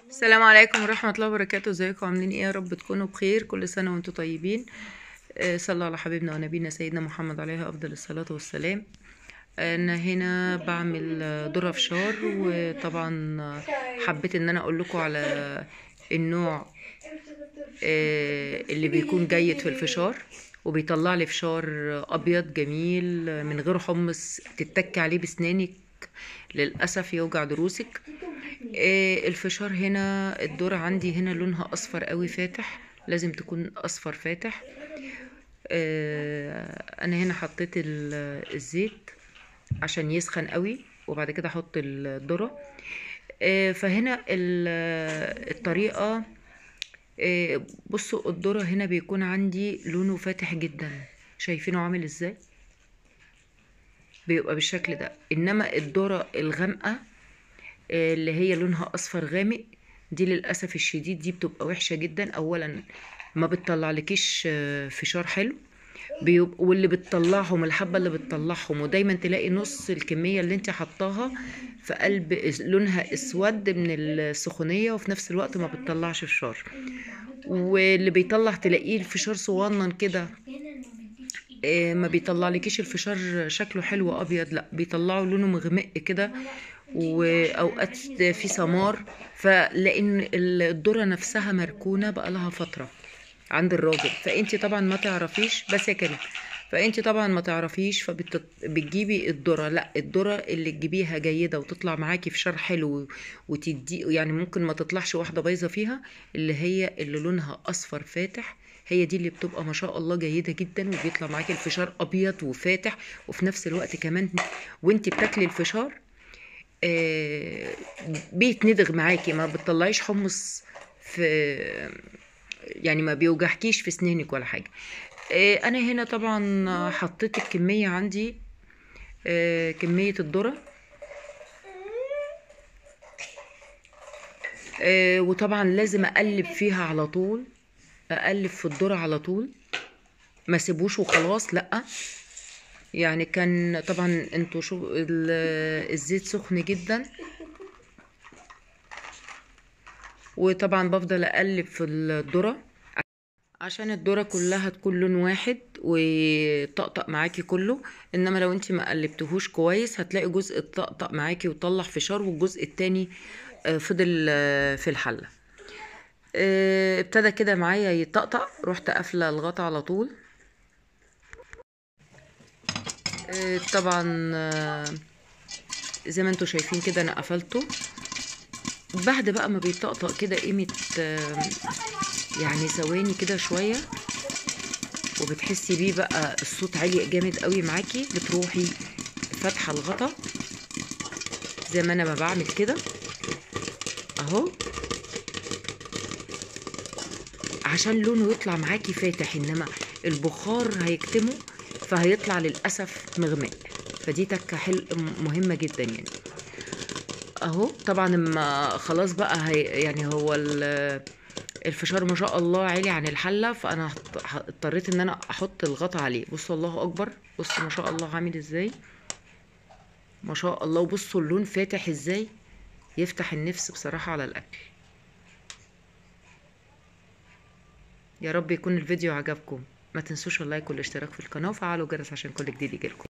السلام عليكم ورحمة الله وبركاته ازيكم عاملين ايه يا رب تكونوا بخير كل سنة وانتم طيبين آه، صلى على حبيبنا ونبينا سيدنا محمد عليه أفضل الصلاة والسلام أنا هنا بعمل آه، ذرة فشار وطبعا آه، حبيت ان انا اقول لكم على النوع آه، اللي بيكون جيد في الفشار وبيطلع لي فشار ابيض جميل آه، من غير حمص تتك عليه بسنانك للاسف يوجع ضروسك آه، الفشار هنا الذرة عندي هنا لونها اصفر قوي فاتح لازم تكون اصفر فاتح آه، انا هنا حطيت ال- الزيت عشان يسخن قوي وبعد كده احط الذرة آه، فهنا ال- الطريقة آه، بصوا الذرة هنا بيكون عندي لونه فاتح جدا شايفينه عامل ازاي بيبقى بالشكل ده انما الذرة الغامقة آه، اللي هي لونها اصفر غامق دي للاسف الشديد دي بتبقى وحشة جدا اولا ما بتطلعلكيش آه، فشار حلو بيبقى واللي بتطلعهم الحبة اللي بتطلعهم ودايما تلاقي نص الكمية اللي انت حطاها في قلب اس- لونها اسود من السخونية وفي نفس الوقت ما بتطلعش فشار واللي بيطلع تلاقيه الفشار صغنن كده آه، ما بيطلع لكيش الفشار شكله حلو ابيض لا بيطلعوا لونه مغمق كده واوقات في سمار فلان الذره نفسها مركونه بقى لها فتره عند الراجل فانت طبعا ما تعرفيش بس يا كريم فانت طبعا ما تعرفيش فبتجيبي الذره لا الذره اللي تجيبيها جيده وتطلع معاكي فشار حلو وتدي يعني ممكن ما تطلعش واحده بايظه فيها اللي هي اللي لونها اصفر فاتح هي دي اللي بتبقى ما شاء الله جيده جدا وبيطلع معاكي الفشار ابيض وفاتح وفي نفس الوقت كمان وانت بتاكلي الفشار آه، بيتندغ معاكي ما بتطلعيش حمص في يعني ما بيوجعكيش في سنانك ولا حاجه آه، انا هنا طبعا حطيت الكميه عندي آه، كميه الذره آه، وطبعا لازم اقلب فيها على طول اقلب في الذره على طول ما سيبوش وخلاص لا يعني كان طبعا انتوا شو ال- الزيت سخن جدا وطبعا بفضل اقلب في الذره عشان الذره كلها تكون لون واحد وطقطق معاكي كله انما لو انت ما قلبتهوش كويس هتلاقي جزء اتطقطق معاكي وطلع فشار والجزء التاني آه، فضل آه، في الحله آه، ابتدى كده معايا يطقطق رحت قافله الغطا على طول آه، طبعا آه، زي ما انتوا شايفين كده انا قفلته بعد بقى ما بيطقطق كده قيمة آه، يعني ثواني كده شوية وبتحسي بيه بقى الصوت عالي جامد قوي معاكي بتروحي فاتحة الغطا زي ما انا ما بعمل كده اهو عشان لونه يطلع معاكي فاتح انما البخار هيكتمه فهيطلع للاسف مغمق فدي تكه حل مهمه جدا يعني اهو طبعا اما خلاص بقى هي يعني هو ال- الفشار ما شاء الله عالي عن الحله فانا هط- ه- اضطريت ان انا احط الغطا عليه بصوا الله اكبر بصوا ما شاء الله عامل ازاي ما شاء الله وبصوا اللون فاتح ازاي يفتح النفس بصراحه على الاكل يا رب يكون الفيديو عجبكم ما تنسوش اللايك والاشتراك في القناه وفعلوا الجرس عشان كل جديد يجيلكم